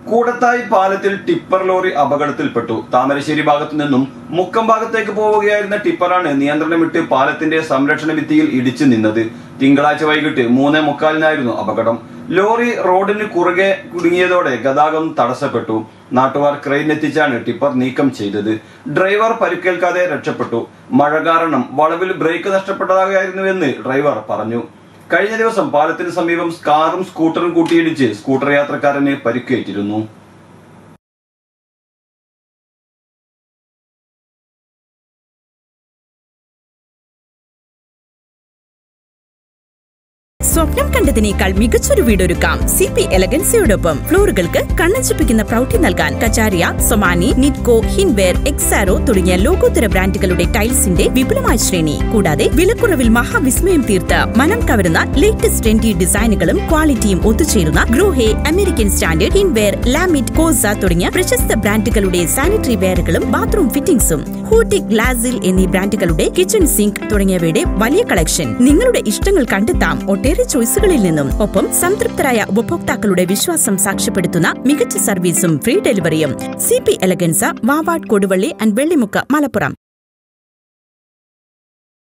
കൂടത്തായി പാലത്തിൽ tipper lorry അപകടത്തിൽപ്പെട്ടു Thamarassery ഭാഗത്തു നിന്നും മുക്കം ഭാഗത്തേക്ക് പോവുകയായിരുന്ന ടിപ്പറാണ് നിയന്ത്രണം വിട്ട് പാലത്തിന്റെ സംരക്ഷണ ഭിത്തിയിൽ ഇടിച്ചു നിന്നത് തിങ്കളാഴ്ച വൈകിട്ട് മൂന്നേ മുക്കാലിനായിരുന്നു അപകടം ലോറി റോഡിന് കുറുകെ കുടുങ്ങിയതോടെ ഗതാഗതം തടസ്സപ്പെട്ടു നാട്ടുകാർ ക്രെയിൻ എത്തിച്ചാണ് ടിപ്പർ നീക്കം ചെയ്തത് ഡ്രൈവർ പരിക്കേൽക്കാതെ രക്ഷപ്പെട്ടു മഴ കാരണം വളവിൽ ബ്രേക്ക് നഷ്ടപ്പെട്ടതായിരുന്നുവെന്ന് ഡ്രൈവർ പറഞ്ഞു കഴിഞ്ഞ ദിവസം പാലത്തിന് സമീപം കാറും സ്കൂട്ടറും കൂട്ടിയിടിച്ച് സ്കൂട്ടർ യാത്രക്കാരന് പരിക്കേറ്റിരുന്നു സ്വപ്നം കണ്ടതിനേക്കാൾ മികച്ചൊരു വീടൊരുക്കാം സി പി എലഗൻസിയോടൊപ്പം ഫ്ലോറുകൾക്ക് കണ്ണഞ്ചിപ്പിക്കുന്ന പ്രൗഢി നൽകാൻ കചാരിയ സൊമാനി നിറ്റ്കോ ഹിൻവെയർ എക്സാരോ തുടങ്ങിയ ലോകോത്തര ബ്രാൻഡുകളുടെ ടൈൽസിന്റെ വിപുലമായ ശ്രേണി കൂടാതെ വിലക്കുറവിൽ മഹാവിസ്മയം തീർത്ത് മനം കവരുന്ന ലേറ്റസ്റ്റ് ട്രെൻഡി ഡിസൈനുകളും ക്വാളിറ്റിയും ഒത്തുചേരുന്ന ഗ്രൂഹെ അമേരിക്കൻ സ്റ്റാൻഡേർഡ് ഹിൻവെയർ ലാമിറ്റ് കോസ തുടങ്ങിയ പ്രശസ്ത ബ്രാൻഡുകളുടെ സാനിറ്ററി വെയറുകളും ബാത്റൂം ഫിറ്റിംഗ്സും ഹൂട്ടി ഗ്ലാസിൽ എന്നീ ബ്രാൻഡുകളുടെ കിച്ചൺ സിങ്ക് തുടങ്ങിയവയുടെ വലിയ കളക്ഷൻ നിങ്ങളുടെ ഇഷ്ടങ്ങൾ കണ്ടെത്താം ഒട്ടേറെ ചോയ്സുകളിൽ നിന്നും ഒപ്പം സംതൃപ്തരായ ഉപഭോക്താക്കളുടെ വിശ്വാസം സാക്ഷ്യപ്പെടുത്തുന്ന മികച്ച സർവീസും ഫ്രീ ഡെലിവറിയും സി പി എലഗൻസ വാവാഡ് കൊടുവള്ളി ആൻഡ് വെള്ളിമുക്ക് മലപ്പുറം